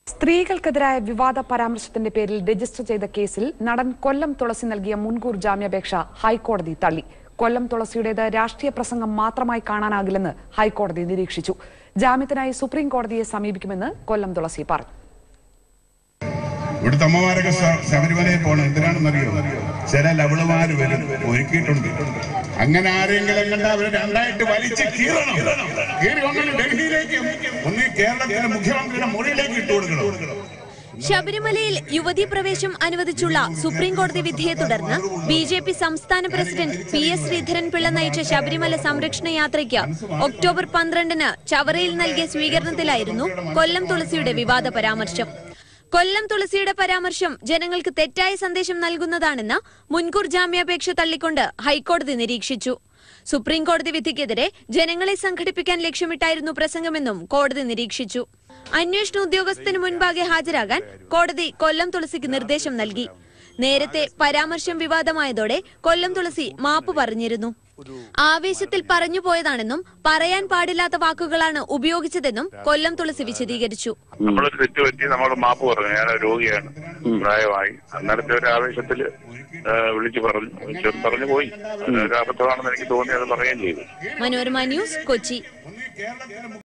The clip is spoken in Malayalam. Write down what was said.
സ്ത്രീകൾക്കെതിരായ വിവാദ പരാമർശത്തിന്റെ പേരിൽ രജിസ്റ്റർ ചെയ്ത കേസിൽ നടൻ കൊല്ലം തുളസി നൽകിയ മുൻകൂർ ജാമ്യാപേക്ഷ ഹൈക്കോടതി തള്ളി കൊല്ലം തുളസിയുടേത് രാഷ്ട്രീയ പ്രസംഗം മാത്രമായി കാണാനാകില്ലെന്ന് ഹൈക്കോടതി നിരീക്ഷിച്ചു ജാമ്യത്തിനായി സുപ്രീം കോടതിയെ സമീപിക്കുമെന്ന് കൊല്ലം തുളസി പറഞ്ഞു ഇവിടുത്തെ അമ്മമാരൊക്കെ ശ- ശബരിമലയിൽ പോകണം എന്തിനാണെന്നറിയോ ചില ലവളുമാര് വരും ഒരുക്കിയിട്ടുണ്ട് അങ്ങനെ ആരെങ്കിലും കണ്ട അവരെ രണ്ടായിട്ട് വലിച്ച് കീറണം കീറി ഒന്നിന് ഡൽഹിയിലേക്ക് ഒന്ന് കേരളത്തിലെ മുഖ്യമന്ത്രിയുടെ മുറിയിലേക്ക് ഇട്ടു കൊടുക്കണം ശബരിമലയിൽ യുവതീ പ്രവേശം അനുവദിച്ചുള്ള സുപ്രീം കോടതി വിധിയെ തുടർന്ന് ബി ജെ പി സംസ്ഥാന president P S Sreedharan Pillai നയിച്ച ശബരിമല സംരക്ഷണ യാത്രയ്ക്ക് ഒക്ടോബർ പന്ത്രണ്ടിന് ചവറയിൽ നൽകിയ സ്വീകരണത്തിലായിരുന്നു കൊല്ലം തുളസിയുടെ വിവാദ പരാമർശം കൊല്ലം തുളസിയുടെ പരാമർശം ജനങ്ങൾക്ക് തെറ്റായ സന്ദേശം നൽകുന്നതാണെന്ന് മുൻകൂർ ജാമ്യാപേക്ഷ തള്ളിക്കൊണ്ട് ഹൈക്കോടതി നിരീക്ഷിച്ചു സുപ്രീം കോടതി വിധിക്കെതിരെ ജനങ്ങളെ സംഘടിപ്പിക്കാൻ ലക്ഷ്യമിട്ടായിരുന്നു പ്രസംഗമെന്നും കോടതി നിരീക്ഷിച്ചു അന്വേഷണ ഉദ്യോഗസ്ഥന് മുൻപാകെ ഹാജരാകാൻ കോടതി കൊല്ലം തുളസിക്ക് നിർദ്ദേശം നൽകി നേരത്തെ പരാമർശം വിവാദമായതോടെ കൊല്ലം തുളസി മാപ്പ് പറഞ്ഞിരുന്നു ആവേശത്തിൽ പറഞ്ഞു പോയതാണെന്നും പറയാൻ പാടില്ലാത്ത വാക്കുകളാണ് ഉപയോഗിച്ചതെന്നും കൊല്ലം തുളസി വിശദീകരിച്ചു നമ്മളൊരു തെറ്റ് പറ്റി നമ്മൾ മാപ്പ് പറഞ്ഞു ഞാൻ രോഗിയാണ് പ്രായമായി അന്നേരത്തെ ഒരു ആവേശത്തിൽ വിളിച്ചു പറഞ്ഞു വിളിച്ചു പറഞ്ഞു പോയി അതൊരു അബദ്ധമാണെന്ന് എനിക്ക് തോന്നി അത് പറയുകയും ചെയ്തു മനോരമ ന്യൂസ് കൊച്ചി